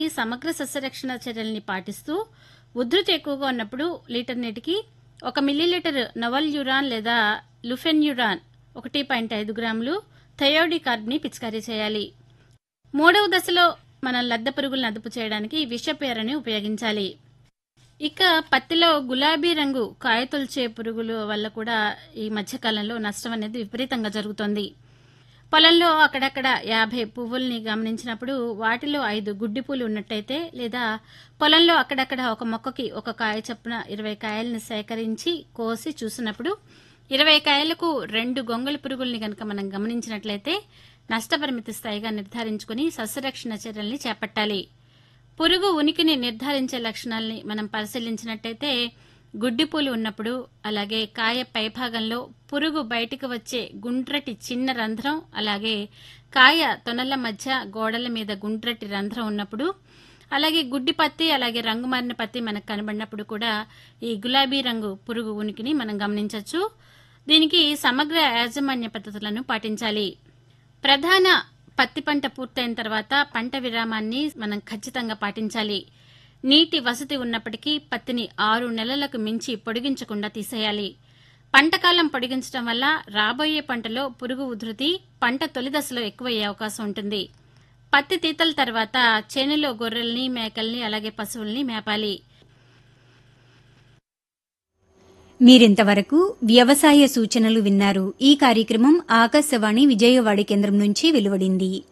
ఈ సమగ్ర సస్యరక్షణ చర్యల్ని పాటిస్తూ ఉధృతి ఎక్కువగా ఉన్నప్పుడు లీటర్ నీటికి ఒక మిల్లీలీటర్ నవల్ యురాన్ లేదా లుఫెన్యురాన్ ఒకటి పాయింట్ ఐదు గ్రాములు థయోడి కార్బ్ని పిచికారీ చేయాలి మూడవ దశలో మనం లద్ద పురుగులను అదుపు చేయడానికి విషపేరని ఉపయోగించాలి ఇక పత్తిలో గులాబీ రంగు కాయతొల్చే పురుగుల వల్ల కూడా ఈ మధ్యకాలంలో నష్టం అనేది విపరీతంగా జరుగుతోంది పొలంలో అక్కడక్కడ యాభై పువ్వుల్ని గమనించినప్పుడు వాటిలో ఐదు గుడ్డి పూలు ఉన్నట్టయితే లేదా పొలంలో అక్కడక్కడ ఒక మొక్కకి ఒక కాయ చొప్పున ఇరవై కాయల్ని సేకరించి కోసి చూసినప్పుడు ఇరవై కాయలకు రెండు గొంగళి పురుగుల్ని గనక మనం గమనించినట్లయితే నష్టపరిమితి స్థాయిగా నిర్ధారించుకుని సస్యరక్షణ చర్యల్ని చేపట్టాలి పురుగు ఉనికిని నిర్ధారించే లక్షణాలని మనం పరిశీలించినట్టయితే గుడ్డిపూలు ఉన్నప్పుడు అలాగే కాయ పైభాగంలో పురుగు బయటికి వచ్చే గుండ్రటి చిన్న రంధ్రం అలాగే కాయ తొనల మధ్య గోడల మీద గుండ్రటి రంధ్రం ఉన్నప్పుడు అలాగే గుడ్డి పత్తి అలాగే రంగు మారిన పత్తి మనకు కనబడినప్పుడు కూడా ఈ గులాబీ రంగు పురుగు ఉనికిని మనం గమనించవచ్చు దీనికి సమగ్ర యాజమాన్య పద్ధతులను పాటించాలి ప్రధాన పత్తి పంట పూర్తయిన తర్వాత పంట విరామాన్ని మనం ఖచ్చితంగా పాటించాలి నీటి వసతి ఉన్నప్పటికీ పత్తిని ఆరు నెలలకు మించి పొడిగించకుండా తీసేయాలి పంటకాలం పొడిగించడం వల్ల రాబోయే పంటలో పురుగు ఉధృతి పంట తొలి దశలో ఎక్కువయ్యే అవకాశం ఉంటుంది పత్తి తీతల తర్వాత చేనులో గొర్రెల్ని మేకల్ని అలాగే పశువుల్ని మేపాలి మీరింతవరకు వ్యవసాయ సూచనలు విన్నారు ఈ కార్యక్రమం ఆకాశవాణి విజయవాడ కేంద్రం నుంచి వెలువడింది